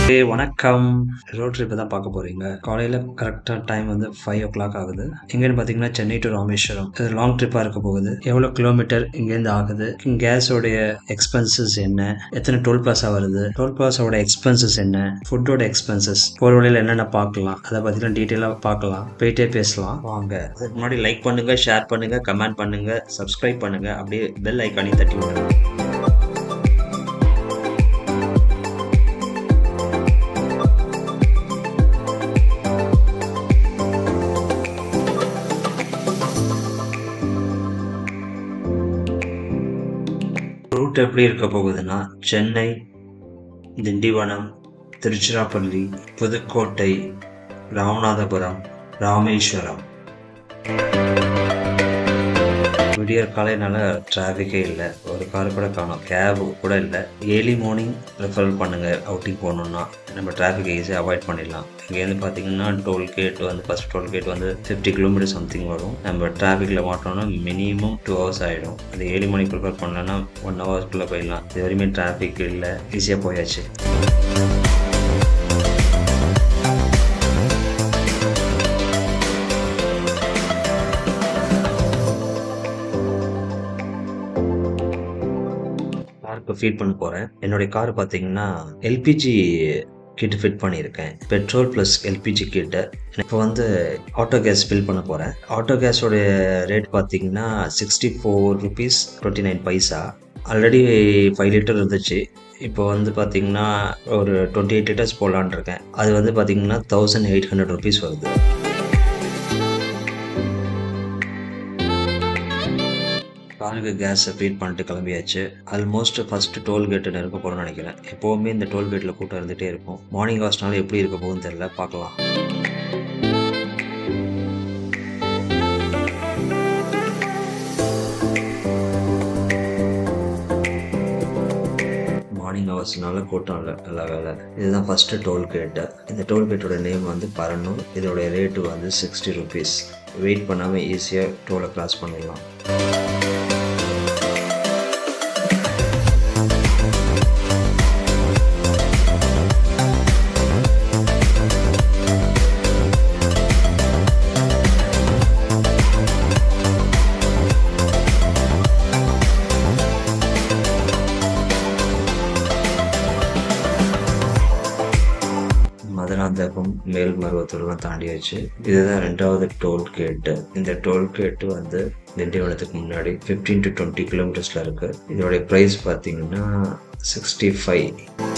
ஏ வணக்கம் road trip தான் பார்க்க போறீங்க காலையில் கரெக்டாக டைம் வந்து ஃபைவ் ஓ கிளாக் ஆகுது எங்கேன்னு பார்த்தீங்கன்னா சென்னை டு ராமேஸ்வரம் இது லாங் ட்ரிப்பாக இருக்க போகுது எவ்வளோ கிலோமீட்டர் இங்கேருந்து ஆகுது கேஸோடைய எக்ஸ்பென்சஸ் என்ன எத்தனை டோல் பிளாஸா வருது டோல் பிளாஸோட எக்ஸ்பென்சஸ் என்ன ஃபுட்டோட எக்ஸ்பென்சஸ் போகிற வழியில் என்னென்ன பார்க்கலாம் அதை பற்றிலாம் டீட்டெயிலாக பார்க்கலாம் போயிட்டே பேசலாம் வாங்க அதுக்கு முன்னாடி லைக் பண்ணுங்க ஷேர் பண்ணுங்க கமெண்ட் பண்ணுங்க சப்ஸ்கிரைப் பண்ணுங்க அப்படியே பெல் ஐக்கானையும் தட்டி விடுங்க ரூட் எப்படி இருக்க போகுதுன்னா சென்னை திண்டிவனம் திருச்சிராப்பள்ளி புதுக்கோட்டை ராமநாதபுரம் ராமேஸ்வரம் விடியற் காலைனால டிராஃபிக்கே இல்லை ஒரு கார் கூட காணும் கேப் கூட இல்லை ஏர்லி மார்னிங் ப்ரிஃபர் பண்ணுங்க அவுட்டிங் போகணுன்னா நம்ம டிராஃபிக்கை ஈஸியாக அவாய்ட் பண்ணிடலாம் இங்கேருந்து பார்த்தீங்கன்னா டோல் கேட் வந்து ஃபஸ்ட் டோல் கேட் வந்து ஃபிஃப்டி கிலோமீட்டர் சம்திங் வரும் நம்ம டிராஃபிக்கில் மாட்டோம்னா மினிமம் டூ ஹவர்ஸ் ஆகிடும் அது ஏழு மணிக்கு ப்ரிஃபர் பண்ணலன்னா ஒன் ஹவர்ஸ்க்குள்ளே போயிடலாம் இது வரையுமே டிராஃபிக் இல்லை ஈஸியாக போயாச்சு காருக்கு ஃபீட் பண்ண போகிறேன் என்னுடைய கார் பார்த்தீங்கன்னா எல்பிஜி கிட் ஃபிட் பண்ணியிருக்கேன் பெட்ரோல் ப்ளஸ் எல்பிஜி கிட்டு இப்போ வந்து ஆட்டோ கேஸ் ஃபில் பண்ண போகிறேன் ஆட்டோ கேஸோடைய ரேட் பார்த்தீங்கன்னா sixty four rupees twenty nine paisa already five litre இருந்துச்சு இப்போ வந்து பார்த்தீங்கன்னா ஒரு டுவெண்ட்டி எயிட் லிட்டர்ஸ் போடலான் இருக்கேன் அது வந்து பார்த்தீங்கன்னா தௌசண்ட் எயிட் ஹண்ட்ரட் ருபீஸ் வருது காருக்கு கேஸை ஃபீட் பண்ணிட்டு கிளம்பியாச்சு ஆல்மோஸ்ட் ஃபர்ஸ்ட் டோல் கேட்டு இருக்க போகிறோம்னு நினைக்கிறேன் எப்போவுமே இந்த டோல் கேட்டில் கூட்டம் இருந்துகிட்டே இருக்கும் மார்னிங் ஹாஸ்னால எப்படி இருக்க போகுதுன்னு தெரியல பார்க்கலாம் மார்னிங் ஹவர்ஸ்னால கூட்டம் இல்லை நல்ல வேலை இதுதான் ஃபஸ்ட்டு டோல் கேட்டு இந்த டோல் கேட்டோட நேம் வந்து பரணும் இதோடைய ரேட்டு வந்து சிக்ஸ்டி ருபீஸ் வெயிட் பண்ணாமல் ஈஸியாக டோலை கிராஸ் பண்ணிடலாம் மதுராந்தகம் மேல்மருவத்தூர்லாம் தாண்டியாச்சு இதுதான் ரெண்டாவது டோல் கேட்டு இந்த டோல் கேட்டு வந்து திண்டிவனத்துக்கு முன்னாடி ஃபிஃப்டீன் டு டுவெண்ட்டி கிலோமீட்டர்ஸில் இருக்கு இதோடைய ப்ரைஸ் பார்த்தீங்கன்னா சிக்ஸ்டி ஃபைவ்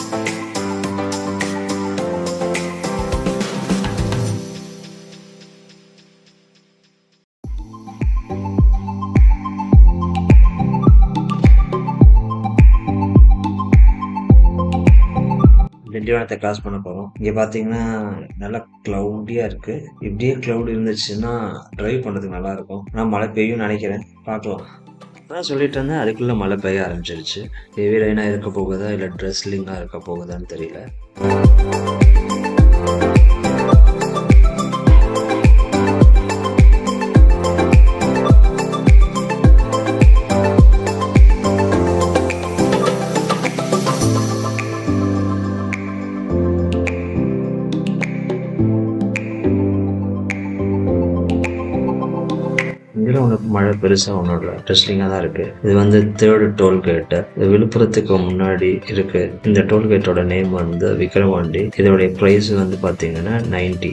திண்டிவனத்தை கிராஸ் பண்ண போகிறோம் இங்கே பார்த்தீங்கன்னா நல்லா க்ளவுடியாக இருக்குது இப்படியே க்ளவுட் இருந்துச்சுன்னா ட்ரைவ் பண்ணுறதுக்கு நல்லா இருக்கும் ஆனால் மழை பெய்யும் நினைக்கிறேன் பார்க்கலாம் அதான் சொல்லிட்டு இருந்தேன் அதுக்குள்ளே மழை பெய்ய ஆரம்பிச்சிருச்சு ஹெவி ரெயினாக இருக்க போகுதா இல்லை ட்ரெஸ்லிங்காக இருக்க போகுதான்னு தெரியல இதில் ஒன்று மழை பெருசாக ஒன்றும் இல்லை ட்ரெஸ்லிங்காக தான் இருக்குது இது வந்து தேர்டு டோல் கேட்டு இது விழுப்புரத்துக்கு முன்னாடி இருக்கு இந்த டோல் கேட்டோட நேம் வந்து விக்ரவாண்டி இதோடைய ப்ரைஸ் வந்து பார்த்தீங்கன்னா நைன்டி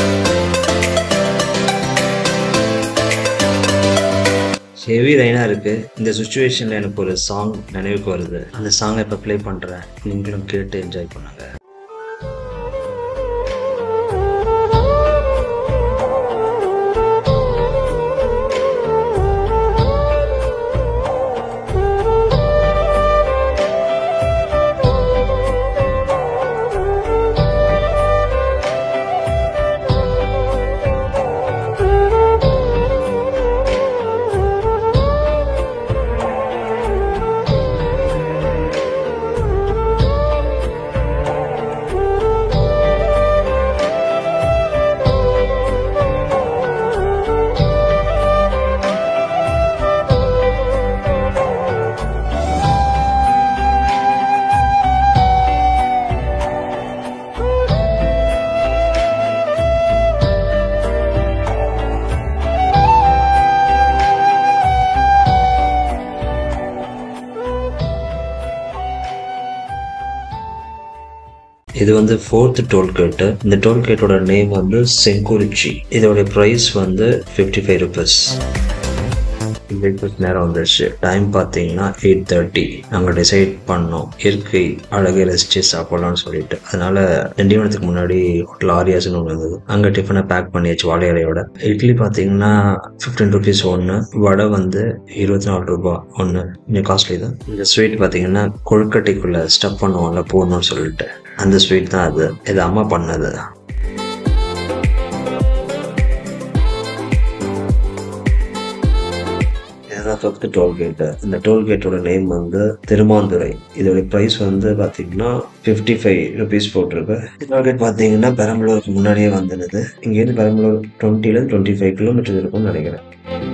ஹெவி ரெயினாக இருக்குது இந்த சுச்சுவேஷனில் எனக்கு ஒரு சாங் நினைவுக்கு வருது அந்த சாங்கை இப்போ ப்ளே பண்ணுறேன் நீங்களும் கேட்டு என்ஜாய் பண்ணுங்க இது வந்து ஃபோர்த் டோல்கேட்டு இந்த டோல்கேட்டோட நேம் வந்து செங்குரிச்சி இதோட ப்ரைஸ் வந்து ஃபிஃப்டி ஃபைவ் ருபீஸ் பிரேக்ஃபாஸ்ட் நேரம் வந்துருச்சு டைம் பார்த்தீங்கன்னா எயிட் தேர்ட்டி நாங்கள் டிசைட் பண்ணோம் இயற்கை அழகை ரசிச்சு சாப்பிடலாம்னு சொல்லிட்டு அதனால திண்டிவனத்துக்கு முன்னாடி ஹோட்டல் ஆரியாஸ்னு ஒன்று இருந்தது அங்கே டிஃபனை பேக் பண்ணியாச்சு வாழை இலையோட இட்லி பார்த்தீங்கன்னா ஃபிஃப்டீன் ருபீஸ் ஒன்று வடை வந்து இருபத்தி நாலு ரூபாய் ஒன்று கொஞ்சம் காஸ்ட்லி தான் இந்த ஸ்வீட் பார்த்தீங்கன்னா கொழுக்கட்டைக்குள்ளே ஸ்டப் பண்ணுவோம்ல போடணும்னு சொல்லிட்டு அந்த ஸ்வீட் தான் அது இது அம்மா பண்ணது இதுதான் ஃபிஃப்த் டோல்கேட்டு இந்த டோல்கேட்டோட நேம் வந்து திருமாந்துறை இதோட ப்ரைஸ் வந்து பார்த்தீங்கன்னா ஃபிஃப்டி ஃபைவ் ருபீஸ் போட்டிருக்கு டோல்கேட் பார்த்தீங்கன்னா பெரம்பலூருக்கு முன்னாடியே வந்துடுது இங்கேருந்து பெரம்பலூர் டுவெண்ட்டிலேருந்து டுவெண்ட்டி ஃபைவ் கிலோமீட்டர் இருக்கும்னு நினைக்கிறேன்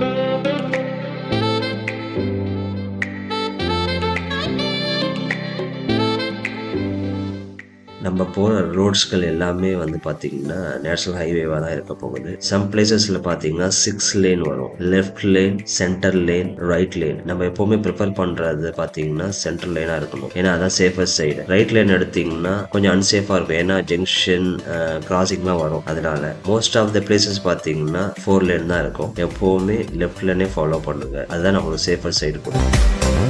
நம்ம போகிற ரோட்ஸ்கள் எல்லாமே வந்து பார்த்தீங்கன்னா நேஷனல் ஹைவேவாக தான் இருக்க போகுது சம் பிளேசஸில் பார்த்தீங்கன்னா சிக்ஸ் லேன் வரும் left lane centre lane right lane நம்ம எப்போவுமே ப்ரிஃபர் பண்ணுறது பார்த்தீங்கன்னா சென்டர் லேனாக இருக்கணும் ஏன்னா அதான் சேஃபஸ்ட் சைடு ரைட் லேன் எடுத்தீங்கன்னா கொஞ்சம் அன்சேஃபாக இருக்கும் ஏன்னா ஜங்ஷன் கிராசிங்லாம் வரும் அதனால மோஸ்ட் ஆஃப் த பிளேசஸ் பார்த்தீங்கன்னா ஃபோர் லேன் தான் இருக்கும் எப்போவுமே லெஃப்ட் லேனே ஃபாலோ பண்ணுங்க அதுதான் நம்மளுக்கு சேஃபஸ்ட் சைடு கொடுக்கும்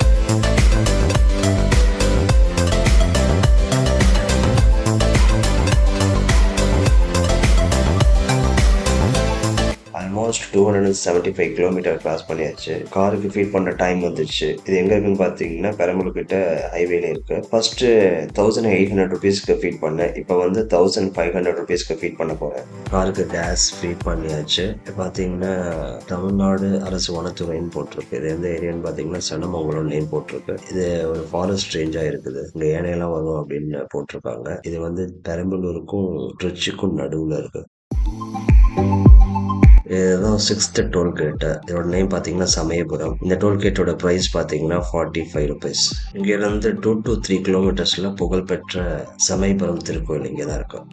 almost two hundred and seventy five kilometre cross பண்ணியாச்சு காருக்கு ஃபீட் பண்ணுற டைம் வந்துச்சு இது எங்கே இருக்குன்னு பார்த்தீங்கன்னா பெரம்பலூர் கிட்ட ஹைவேல இருக்கு ஃபர்ஸ்ட் தௌசண்ட் எயிட் ஹண்ட்ரட் ருபீஸ்க்கு ஃபீட் பண்ணேன் இப்போ வந்து தௌசண்ட் ஃபைவ் ஹண்ட்ரட் ருபீஸ்க்கு ஃபீட் பண்ண போகிறேன் காருக்கு கேஸ் ஃபீட் பண்ணியாச்சு இப்போ பார்த்தீங்கன்னா தமிழ்நாடு அரசு வனத்துறைன்னு போட்டிருக்கு இது எந்த ஏரியான்னு பார்த்தீங்கன்னா சனமங்கலம் நேம் போட்டிருக்கு இது ஒரு ஃபாரஸ்ட் ரேஞ்சாக இருக்குது இங்கே ஏனையெல்லாம் வரும் அப்படின்னு போட்டிருக்காங்க இது வந்து பெரம்பலூருக்கும் ட்ரிச்சுக்கும் நடுவில் இருக்கு இதுதான் சிக்ஸ்த் டோல்கேட்டு இதோட நேம் பார்த்தீங்கன்னா சமயபுரம் இந்த டோல்கேட்டோட ப்ரைஸ் பார்த்தீங்கன்னா ஃபார்ட்டி ஃபைவ் ருபீஸ் இங்கேருந்து டூ டு த்ரீ கிலோமீட்டர்ஸில் புகழ்பெற்ற சமயபுரம் திருக்கோயில் இங்கே தான் இருக்கும்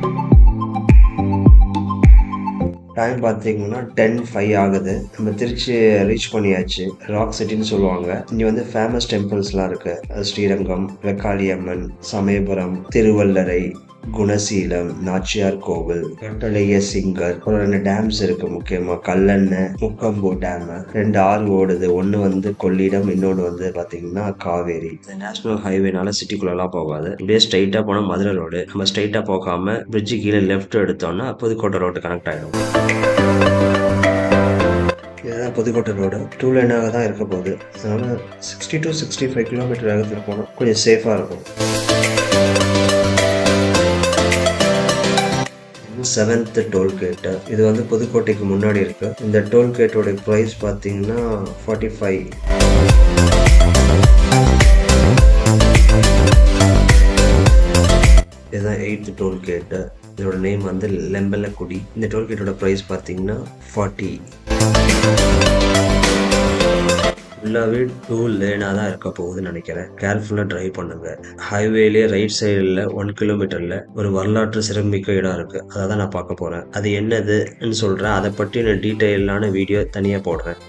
டைம் பார்த்தீங்கன்னா டென் ஃபைவ் ஆகுது நம்ம திருச்சி ரீச் பண்ணியாச்சு ராக் சிட்டின்னு சொல்லுவாங்க இங்கே வந்து ஃபேமஸ் டெம்பிள்ஸ்லாம் இருக்கு ஸ்ரீரங்கம் வெக்காளியம்மன் சமயபுரம் திருவல்லரை குணசீலம் நாச்சியார் கோவில் கட்டளைய சிங்கர் அப்புறம் ரெண்டு டேம்ஸ் இருக்கு முக்கியமா கல்லணை முக்கம்பு டேம் ரெண்டு ஆறு ஓடுது ஒன்று வந்து கொள்ளிடம் இன்னொன்று வந்து பாத்தீங்கன்னா காவேரி நேஷனல் ஹைவேனால சிட்டிக்குள்ளெல்லாம் போகாது இப்படியே ஸ்ட்ரைட்டா போனால் மதுரை ரோடு நம்ம ஸ்ட்ரைட்டா போகாம பிரிட்ஜு கீழே லெஃப்ட் எடுத்தோம்னா புதுக்கோட்டை ரோடு கனெக்ட் ஆகிடும் இதுதான் புதுக்கோட்டை ரோடு டூ லைனாக தான் இருக்க போகுது அதனால sixty to sixty five kilometre வேகத்தில் போனால் கொஞ்சம் சேஃபாக இருக்கும் செவன்த் டோல்கேட்டு இது வந்து புதுக்கோட்டைக்கு முன்னாடி இருக்கு இந்த டோல்கேட்டோட ப்ரைஸ் பார்த்தீங்கன்னா ஃபார்ட்டி ஃபைவ் இதுதான் எயித்து டோல்கேட்டு இதோட நேம் வந்து லெம்பலக்குடி இந்த டோல்கேட்டோட ப்ரைஸ் பார்த்தீங்கன்னா ஃபார்ட்டி ஃபுல்லாகவே டூ லேனாக தான் இருக்க போகுதுன்னு நினைக்கிறேன் கேர்ஃபுல்லாக டிரைவ் பண்ணுங்க ஹைவேலேயே ரைட் சைடில் ஒன் கிலோமீட்டரில் ஒரு வரலாற்று சிறப்புமிக்க இடம் இருக்குது அதை தான் நான் பார்க்க போகிறேன் அது என்னதுன்னு சொல்கிறேன் அதை பற்றி நான் டீட்டெயிலான வீடியோ தனியாக போடுறேன்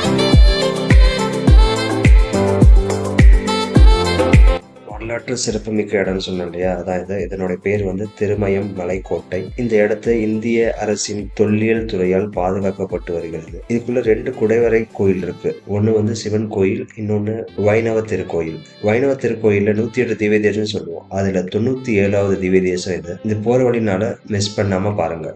வரலாற்று சிறப்புமிக்க இடம்னு சொன்னேன் இல்லையா அதாவது இதனுடைய பேர் வந்து திருமயம் மலைக்கோட்டை இந்த இடத்தை இந்திய அரசின் தொல்லியல் துறையால் பாதுகாக்கப்பட்டு வருகிறது இதுக்குள்ள ரெண்டு குடைவரை கோயில் இருக்கு ஒன்னு வந்து சிவன் கோயில் இன்னொன்னு வைணவ திருக்கோயில் வைணவ திருக்கோயில்ல நூத்தி எட்டு திவ்ய தேசம்னு சொல்லுவோம் அதுல தொண்ணூத்தி ஏழாவது திவ்ய தேசம் இது இந்த போற வழினால மிஸ் பண்ணாம பாருங்க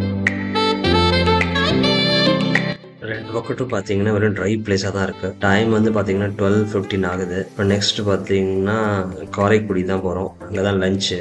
ரெண்டு பக்கட்டும் பார்த்தீங்கன்னா வெறும் ட்ரை பிளேஸாக தான் இருக்குது டைம் வந்து பார்த்தீங்கன்னா டுவெல் ஃபிஃப்டின் ஆகுது இப்போ நெக்ஸ்ட் பார்த்தீங்கன்னா காரைக்குடி தான் போகிறோம் அங்கே தான் லஞ்சு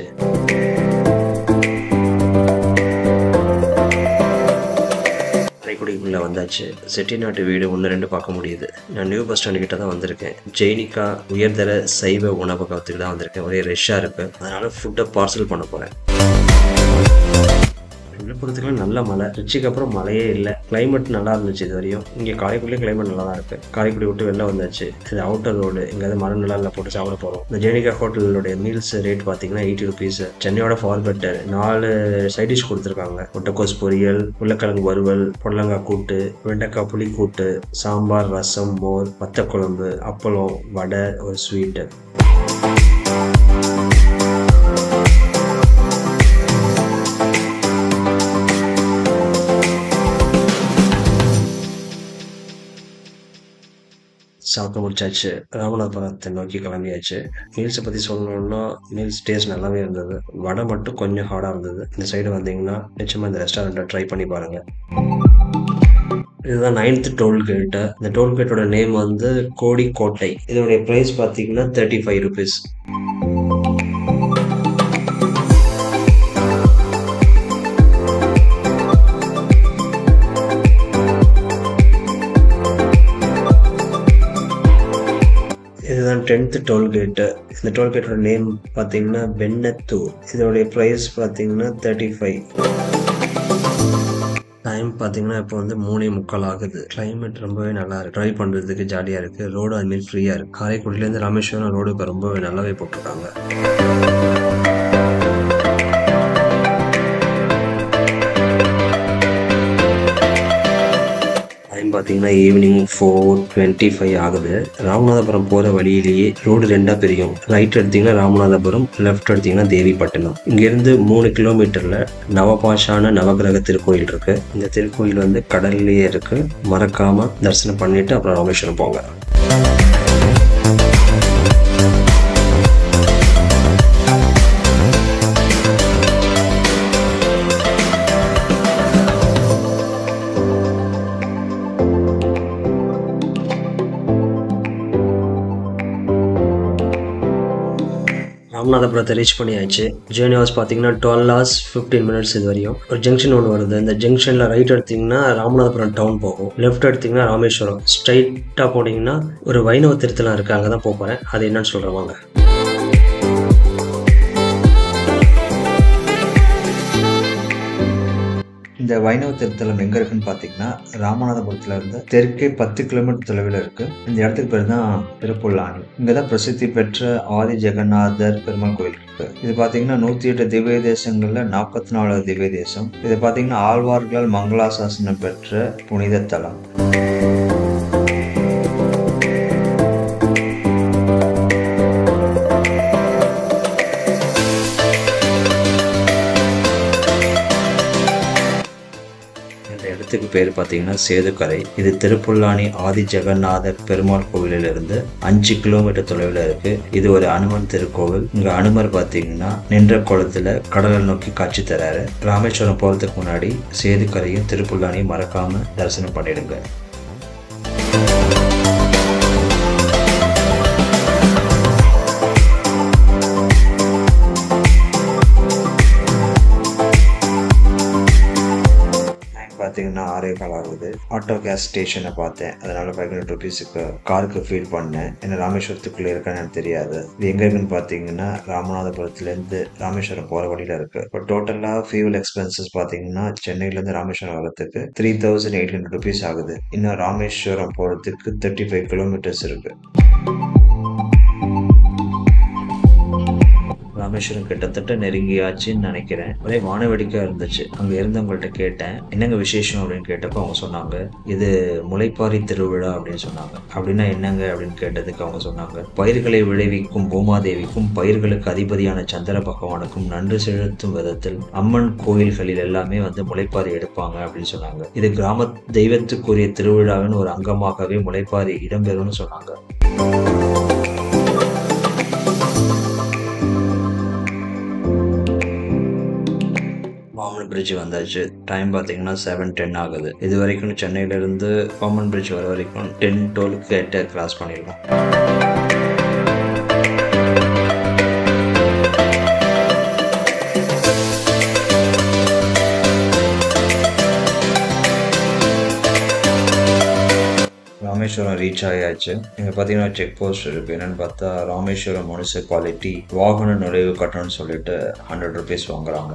காரைக்குடிக்குள்ளே வந்தாச்சு செட்டிநாட்டு வீடு ஒன்று ரெண்டு பார்க்க முடியுது நான் நியூ பஸ் ஸ்டாண்டு கிட்ட தான் வந்திருக்கேன் ஜெய்னிகா உயர்தர சைவ உணவகத்துக்கு தான் வந்திருக்கேன் ஒரே ரெஷ்ஷாக இருக்கு அதனால ஃபுட்டை பார்சல் பண்ண போகிறேன் விழுப்புரத்துக்குலாம் நல்ல மழை திருச்சிக்கு அப்புறம் மழையே இல்லை கிளைமேட் நல்லா இருந்துச்சு இது வரையும் இங்கே காரைக்குடியும் கிளைமேட் நல்லா தான் இருக்கு காரைக்குடி விட்டு வெளில வந்தாச்சு இது அவுட்டர் ரோடு எங்கேயாவது மழை நிலாவில் போட்டு சாப்பிட போகிறோம் இந்த ஜெனிகா ஹோட்டலோடைய மீல்ஸ் ரேட் பார்த்தீங்கன்னா எயிட்டி ருபீஸ் சென்னையோட ஃபார் பெட்டர் நாலு சைட் டிஷ் கொடுத்துருக்காங்க முட்டைக்கோஸ் பொரியல் உருளைக்கிழங்கு வறுவல் புடலங்காய் கூட்டு வெண்டைக்காய் புளி கூட்டு சாம்பார் ரசம் மோர் வத்த குழம்பு அப்பளம் வடை ஒரு ஸ்வீட்டு சாப்பிட்டு முடிச்சாச்சு ராமநாதபுரத்தை நோக்கி கிளம்பியாச்சு மீல்ஸை பற்றி சொல்லணும்னா மீல்ஸ் டேஸ்ட் நல்லாவே இருந்தது வடை மட்டும் கொஞ்சம் ஹார்டாக இருந்தது இந்த சைடு வந்தீங்கன்னா நிச்சயமாக இந்த ரெஸ்டாரண்ட்டை ட்ரை பண்ணி பாருங்கள் இதுதான் நைன்த் டோல்கேட்டு இந்த டோல்கேட்டோட நேம் வந்து கோடி கோட்டை இதோடைய ப்ரைஸ் பார்த்தீங்கன்னா தேர்ட்டி ஃபைவ் ருபீஸ் இதுதான் டென்த் டோல்கேட்டு இந்த டோல்கேட்டோட நேம் பார்த்தீங்கன்னா பென்னத்தூர் இதோடைய ப்ரைஸ் பார்த்தீங்கன்னா தேர்ட்டி ஃபைவ் டைம் பார்த்தீங்கன்னா இப்போ வந்து மூணே முக்கால் ஆகுது கிளைமேட் ரொம்பவே நல்லா இருக்கு ட்ரைவ் பண்ணுறதுக்கு ஜாலியாக இருக்கு ரோடு அதுமாரி ஃப்ரீயாக இருக்கு காரைக்குடிலேருந்து ராமேஸ்வரம் ரோடு இப்போ ரொம்பவே நல்லாவே போட்டிருக்காங்க டைம் பார்த்தீங்கன்னா ஈவினிங் ஃபோர் டுவெண்ட்டி ஃபைவ் ஆகுது ராமநாதபுரம் போகிற வழியிலேயே ரோடு ரெண்டாக பிரியும் ரைட் எடுத்தீங்கன்னா ராமநாதபுரம் லெஃப்ட் எடுத்தீங்கன்னா தேவிப்பட்டினம் இங்கேருந்து மூணு கிலோமீட்டரில் நவபாஷான நவகிரக திருக்கோயில் இருக்கு இந்த திருக்கோயில் வந்து கடல்லையே இருக்கு மறக்காம தரிசனம் பண்ணிட்டு அப்புறம் ராமேஸ்வரம் போங்க ராமநாதபுரத்தை ரீச் பண்ணியாச்சு ஜேர்னி ஹவர்ஸ் பார்த்தீங்கன்னா டுவெல் ஹவர்ஸ் ஃபிஃப்டீன் மினிட்ஸ் இது வரையும் ஒரு ஜங்ஷன் ஒன்று வருது இந்த ஜங்ஷனில் ரைட் எடுத்தீங்கன்னா ராமநாதபுரம் டவுன் போகும் லெஃப்ட் எடுத்தீங்கன்னா ராமேஸ்வரம் ஸ்ட்ரைட்டாக போனீங்கன்னா ஒரு வைணவ திருத்தலம் இருக்குது அங்கே தான் போக போகிறேன் அது என்னன்னு சொல்கிறேன் வாங்க இந்த வைணவ திருத்தலம் எங்க இருக்குன்னு பாத்தீங்கன்னா ராமநாதபுரத்துல இருந்து தெற்கே பத்து கிலோமீட்டர் தொலைவில் இருக்கு இந்த இடத்துக்கு பேர் தான் திருப்புல்லானி இங்கதான் பிரசித்தி பெற்ற ஆதி ஜெகநாதர் பெருமாள் கோயில் இருக்கு இது பாத்தீங்கன்னா நூத்தி எட்டு திவ்ய தேசங்கள்ல நாற்பத்தி நாலு திவ்ய தேசம் இது பாத்தீங்கன்னா ஆழ்வார்களால் மங்களாசாசனம் பெற்ற புனித தலம் இந்த இடத்துக்கு பேர் பார்த்தீங்கன்னா சேதுக்கரை இது திருப்புல்லானி ஆதி ஜெகநாதர் பெருமாள் கோவிலிலிருந்து அஞ்சு கிலோமீட்டர் தொலைவில் இருக்கு இது ஒரு அனுமன் திருக்கோவில் இங்க அனுமர் பார்த்தீங்கன்னா நின்ற குளத்துல கடலை நோக்கி காட்சி தராரு ராமேஸ்வரம் போறதுக்கு முன்னாடி சேதுக்கரையும் திருப்புல்லானியும் மறக்காம தரிசனம் பண்ணிடுங்க டைம் பார்த்தீங்கன்னா ஆறே கால் ஆகுது ஆட்டோ கேஸ் ஸ்டேஷனை பார்த்தேன் அதனால ஃபைவ் ஹண்ட்ரட் ருபீஸுக்கு காருக்கு ஃபீல் பண்ணேன் ஏன்னா ராமேஸ்வரத்துக்குள்ளே இருக்கான்னு எனக்கு தெரியாது இது எங்கே இருக்குன்னு பார்த்தீங்கன்னா ராமநாதபுரத்துலேருந்து ராமேஸ்வரம் போகிற வழியில் இருக்கு இப்போ டோட்டலாக ஃபியூல் எக்ஸ்பென்சஸ் பார்த்தீங்கன்னா சென்னையிலேருந்து ராமேஸ்வரம் வரதுக்கு three thousand eight hundred rupees ஆகுது இன்னும் ராமேஸ்வரம் போகிறதுக்கு தேர்ட்டி ஃபைவ் கிலோமீட்டர்ஸ் இருக்கு ராமேஸ்வரம் கிட்டத்தட்ட நெருங்கியாச்சுன்னு நினைக்கிறேன் ஒரே வானவேடிக்கையா இருந்துச்சு அங்க இருந்தவங்கள்ட்ட கேட்டேன் என்னங்க விசேஷம் அப்படின்னு கேட்டப்போ அவங்க சொன்னாங்க இது முளைப்பாரி திருவிழா அப்படின்னு சொன்னாங்க அப்படின்னா என்னங்க அப்படின்னு கேட்டதுக்கு அவங்க சொன்னாங்க பயிர்களை விளைவிக்கும் பூமாதேவிக்கும் பயிர்களுக்கு அதிபதியான சந்திர பகவானுக்கும் நன்றி செலுத்தும் விதத்தில் அம்மன் கோயில்களில் எல்லாமே வந்து முளைப்பாரி எடுப்பாங்க அப்படின்னு சொன்னாங்க இது கிராம தெய்வத்துக்குரிய திருவிழாவின் ஒரு அங்கமாகவே முளைப்பாரி இடம்பெறும்னு சொன்னாங்க பாம்பன் பிரிட்ஜ் வந்தாச்சு டைம் பார்த்தீங்கன்னா செவன் டென் ஆகுது இது வரைக்கும் சென்னையிலேருந்து பாம்பன் பிரிட்ஜ் வர வரைக்கும் டென் டோல் கேட்டை கிராஸ் பண்ணியிருக்கோம் ராமேஸ்வரம் ரீச் ஆயாச்சு இங்கே பார்த்தீங்கன்னா செக் போஸ்ட் இருக்கு என்னன்னு பார்த்தா ராமேஸ்வரம் முனிசிபாலிட்டி வாகன நுழைவு கட்டணம்னு சொல்லிட்டு ஹண்ட்ரட் ருபீஸ் வாங்குறாங்க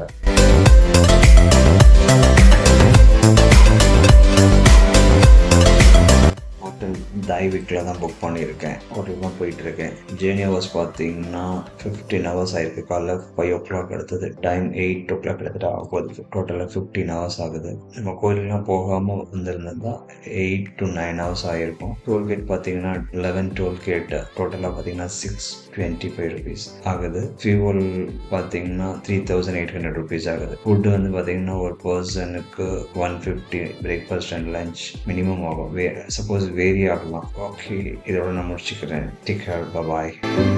ஹோட்டல் டைவிக்கில் தான் புக் பண்ணியிருக்கேன் ஹோட்டல் தான் போயிட்டு இருக்கேன் ஜேர்னி ஹவர்ஸ் பார்த்தீங்கன்னா ஃபிஃப்டீன் ஹவர்ஸ் ஆயிருக்கு காலைல ஃபைவ் ஓ கிளாக் எடுத்தது டைம் எயிட் ஓ கிளாக் எடுத்துட்டு ஆக போகுது டோட்டலாக ஃபிஃப்டீன் ஹவர்ஸ் ஆகுது நம்ம கோயிலெலாம் போகாமல் வந்திருந்தா எயிட் டு நைன் ஹவர்ஸ் ஆகிருக்கும் டோல்கேட் பார்த்தீங்கன்னா லெவன் டோல்கேட் டோட்டலாக பார்த்தீங்கன்னா சிக்ஸ் டுவெண்ட்டி ஃபைவ் ருபீஸ் ஆகுது ஃபியூவல் பார்த்தீங்கன்னா three thousand eight hundred rupees ஆகுது ஃபுட்டு வந்து பார்த்தீங்கன்னா ஒரு பர்சனுக்கு one fifty breakfast and lunch minimum ஆகும் வே சப்போஸ் வேரி ஆகலாம் ஓகே இதோட நான் முடிச்சுக்கிறேன் டேக் கேர் பாய்